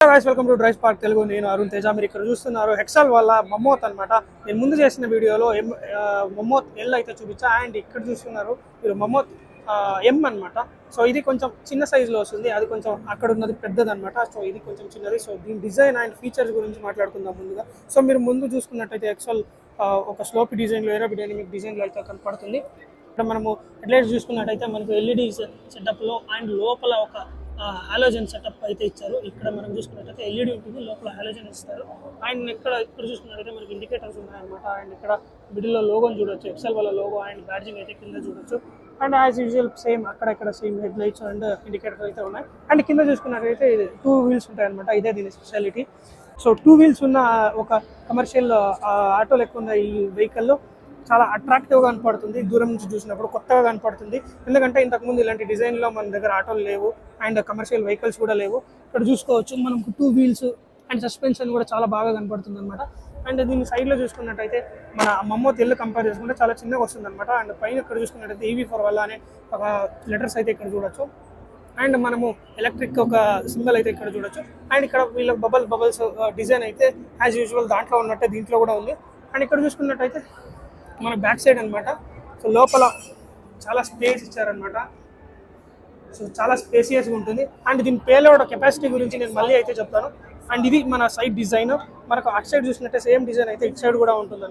guys welcome to drive park Telugu నేను అరుణ్ తేజ మీరు ఇక్కడ చూస్తున్నారు హెక్సల్ వల్ల మమ్మోత్ అన్నమాట నేను ముందు చేసిన వీడియోలో ఎం ఆ, మమ్మోత్ ఎల్ అయితే చూపించా అండ్ ఇక్కడ చూస్తున్నారు మీరు మమ్మోత్ ఎం అన్నమాట సో ఇది కొంచెం చిన్న సైజులో వస్తుంది అది కొంచెం అక్కడ ఉన్నది పెద్దది అనమాట సో ఇది కొంచెం చిన్నది సో దీని డిజైన్ అండ్ ఫీచర్స్ గురించి మాట్లాడుకుందాం ముందుగా సో మీరు ముందు చూసుకున్నట్టయితే ఎక్సెల్ ఒక స్లోప్ డిజైన్లో ఏరోబిడైనమిక్ డిజైన్లో అయితే కనపడుతుంది ఇక్కడ మనము హెడ్లైట్స్ చూసుకున్నట్టయితే మనకు ఎల్ఈడి సెటప్లో అండ్ లోపల ఒక హాలోజన్ సెటప్ అయితే ఇచ్చారు ఇక్కడ మనం చూసుకున్నట్టయితే ఎల్ఈడి ఉంటుంది లోపల హాలోజన్ ఇస్తారు అండ్ ఇక్కడ ఇక్కడ చూసుకున్నట్టయితే మనకి ఇండికేటర్స్ ఉన్నాయన్నమాట అండ్ ఇక్కడ మిడిల్లో లోగోని చూడొచ్చు ఎక్సెల్ వల్ల లోగో అండ్ బ్యాడ్జింగ్ అయితే కింద చూడొచ్చు అండ్ యాజ్ యూజువల్ సేమ్ అక్కడ ఇక్కడ same head lights and indicators అయితే ఉన్నాయి అండ్ కింద చూసుకున్నట్టయితే ఇది టూ వీల్స్ ఉంటాయి అనమాట ఇదే దీని స్పెషాలిటీ సో టూ వీల్స్ ఉన్న ఒక కమర్షియల్ ఆటో లెక్క ఉన్న ఈ వెహికల్లో చాలా అట్రాక్టివ్గా కనపడుతుంది దూరం నుంచి చూసినప్పుడు కొత్తగా కనపడుతుంది ఎందుకంటే ఇంతకుముందు ఇలాంటి డిజైన్లో మన దగ్గర ఆటోలు లేవు అండ్ కమర్షియల్ వెహికల్స్ కూడా లేవు ఇక్కడ చూసుకోవచ్చు మనకు టూ వీల్స్ అండ్ సస్పెన్షన్ కూడా చాలా బాగా కనపడుతుంది అనమాట అండ్ దీని సైడ్లో చూసుకున్నట్టయితే మన మమ్మో తెల్లు కంపేర్ చేసుకుంటే చాలా చిన్నగా వస్తుంది అనమాట అండ్ పైన ఇక్కడ చూసుకున్నట్టయితే ఈవీ ఫోర్ వల్ల అనే ఒక లెటర్స్ అయితే ఇక్కడ చూడొచ్చు అండ్ మనము ఎలక్ట్రిక్ ఒక సింబల్ అయితే ఇక్కడ చూడొచ్చు అండ్ ఇక్కడ వీళ్ళ బబల్ బబల్స్ డిజైన్ అయితే యాజ్ యూజువల్ దాంట్లో ఉన్నట్టే దీంట్లో కూడా ఉంది అండ్ ఇక్కడ చూసుకున్నట్టయితే మన బ్యాక్ సైడ్ అన్నమాట సో లోపల చాలా స్పేస్ ఇచ్చారనమాట సో చాలా స్పేసియస్గా ఉంటుంది అండ్ దీని పేలోడ్ కెపాసిటీ గురించి నేను మళ్ళీ అయితే చెప్తాను అండ్ ఇది మన సైడ్ డిజైన్ మనకు అటు సైడ్ చూసినట్టే సేమ్ డిజైన్ అయితే ఇటు సైడ్ కూడా ఉంటుంది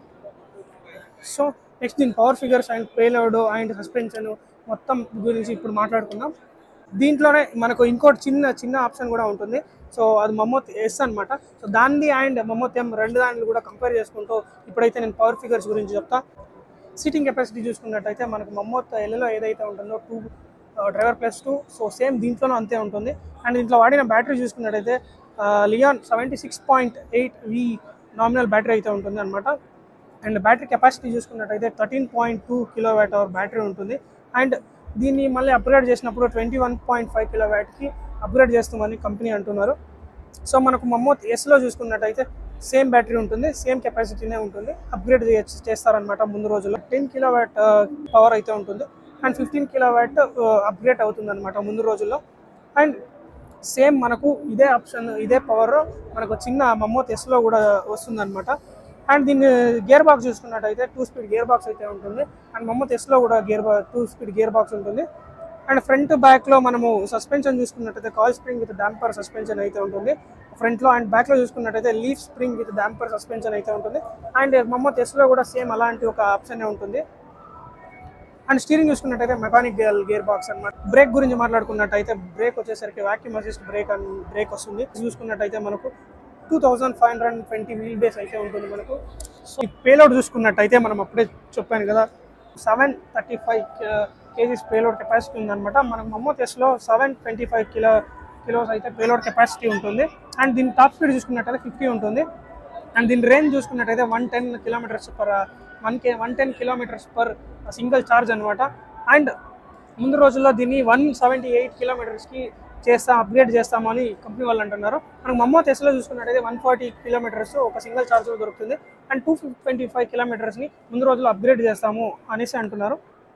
సో నెక్స్ట్ దీని power figures and payload and suspension మొత్తం గురించి ఇప్పుడు మాట్లాడుకుందాం దీంట్లోనే మనకు ఇంకోటి చిన్న చిన్న ఆప్షన్ కూడా ఉంటుంది సో అది మమ్మోత్ ఎస్ అన్నమాట సో దాన్ని అండ్ మమ్మోత్ ఎం రెండు దాన్ని కూడా కంపేర్ చేసుకుంటూ ఇప్పుడైతే నేను పవర్ ఫిగర్స్ గురించి చెప్తా సీటింగ్ కెపాసిటీ చూసుకున్నట్టయితే మనకు మమ్మోత్ ఎల్లలో ఏదైతే ఉంటుందో two driver plus two so same దీంట్లోనూ అంతే ఉంటుంది అండ్ దీంట్లో వాడిన బ్యాటరీ చూసుకున్నట్టయితే li-ion seventy six point eight V nominal battery అయితే ఉంటుంది అనమాట అండ్ బ్యాటరీ కెపాసిటీ చూసుకున్నట్టయితే thirteen point two kilowatt hour battery ఉంటుంది అండ్ దీన్ని మళ్ళీ అప్గ్రేడ్ చేసినప్పుడు twenty one point five kilo వ్యాట్కి అప్గ్రేడ్ చేస్తామని కంపెనీ అంటున్నారు సో మనకు మమ్మోత్ ఎస్లో చూసుకున్నట్టయితే సేమ్ బ్యాటరీ ఉంటుంది సేమ్ కెపాసిటీనే ఉంటుంది అప్గ్రేడ్ చేస్తారనమాట ముందు రోజుల్లో టెన్ కిలో వ్యాట్ పవర్ అయితే ఉంటుంది and fifteen kilowatt upgrade అవుతుంది అనమాట ముందు రోజుల్లో అండ్ సేమ్ మనకు ఇదే ఆప్షన్ ఇదే పవర్ మనకు చిన్న మమ్మోత్ ఎస్లో కూడా వస్తుందన్నమాట అండ్ దీన్ని గేర్ బాక్స్ చూసుకున్నట్టయితే టూ స్పీడ్ గేర్ బాక్స్ అయితే ఉంటుంది అండ్ మమ్మోత్ ఎస్లో కూడా గేర్ బా టూ స్పీడ్ గేర్ బాక్స్ ఉంటుంది అండ్ ఫ్రంట్ బ్యాక్లో మనము సస్పెన్షన్ చూసుకున్నట్టయితే coil spring with damper suspension అయితే ఉంటుంది ఫ్రంట్లో అండ్ బ్యాక్లో చూసుకున్నట్టయితే leaf spring with damper suspension అయితే ఉంటుంది అండ్ మమ్మోత్ ఎస్లో కూడా సేమ్ అలాంటి ఒక ఆప్షన్ ఉంటుంది అండ్ స్టీరింగ్ చూసుకున్నట్టయితే మెకానిక్ గేర్ గేర్ బాక్స్ అన్నమాట బ్రేక్ గురించి మాట్లాడుకున్నట్టయితే బ్రేక్ వచ్చేసరికి vacuum assist brake and brake వస్తుంది చూసుకున్నట్టయితే మనకు two thousand five hundred and twenty wheelbase అయితే ఉంటుంది మనకు సో ఈ పేలోడ్ చూసుకున్నట్టయితే మనం అప్పుడే చెప్పాను కదా seven thirty five kgs payload capacity ఉందన్నమాట మనకు మమ్మోతెస్లో seven twenty five kilo kilos అయితే పేలోడ్ కెపాసిటీ ఉంటుంది అండ్ దీని టాప్ స్పీడ్ చూసుకున్నట్టయితే ఫిఫ్టీ ఉంటుంది అండ్ దీని రేంజ్ చూసుకున్నట్టయితే one ten kilometres per one K one ten kilometres per single charge అనమాట అండ్ ముందు రోజుల్లో దీన్ని వన్ సెవెంటీ ఎయిట్ కిలోమీటర్స్కి చేస్తాం అప్గ్రేడ్ చేస్తామని కంపెనీ వాళ్ళు అంటున్నారు మనకు మమ్మో తెస్లో చూసుకున్నట్టయితే వన్ ఫార్టీ కిలోమీటర్స్ ఒక సింగిల్ ఛార్జ్లో దొరుకుతుంది అండ్ టూ ట్వంటీ ఫైవ్ కిలోమీటర్స్ని ముందు రోజుల్లో అప్గ్రేడ్ చేస్తాము అనేసి అంటున్నారు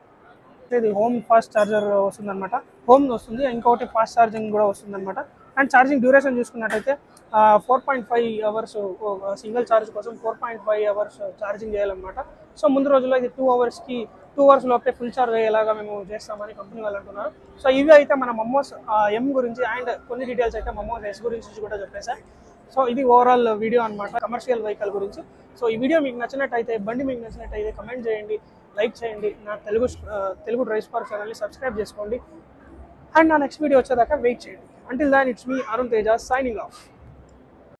ఇది హోమ్ ఫాస్ట్ ఛార్జర్ వస్తుందన్నమాట హోమ్ వస్తుంది ఇంకొకటి ఫాస్ట్ ఛార్జింగ్ కూడా వస్తుందన్నమాట అండ్ ఛార్జింగ్ డ్యూరేషన్ చూసుకున్నట్టయితే four point five hours single charge కోసం four point five hours charging చేయాలన్నమాట సో ముందు రోజుల్లో ఇది టూ అవర్స్కి టూ అవర్స్ లోపే ఫుల్ ఛార్జ్ అయ్యేలాగా మేము చేస్తామని కంపెనీ వాళ్ళు అంటున్నారు సో ఇవి అయితే మన మమ్మోస్ ఎం గురించి అండ్ కొన్ని డీటెయిల్స్ అయితే మమ్మోస్ ఎస్ గురించి కూడా చెప్పేసా సో ఇది ఓవరాల్ వీడియో అనమాట కమర్షియల్ వెహికల్ గురించి సో ఈ వీడియో మీకు నచ్చినట్టయితే బండి మీకు నచ్చినట్టయితే కమెంట్ చేయండి లైక్ చేయండి నా తెలుగు ఆ, తెలుగు డ్రైవ్ స్పార్క్ ఛానల్ని సబ్స్క్రైబ్ చేసుకోండి అండ్ నా నెక్స్ట్ వీడియో వచ్చేదాకా వెయిట్ చేయండి అంటిల్ దాన్ ఇట్స్ మీ అరుణ్ తేజ సైనింగ్ ఆఫ్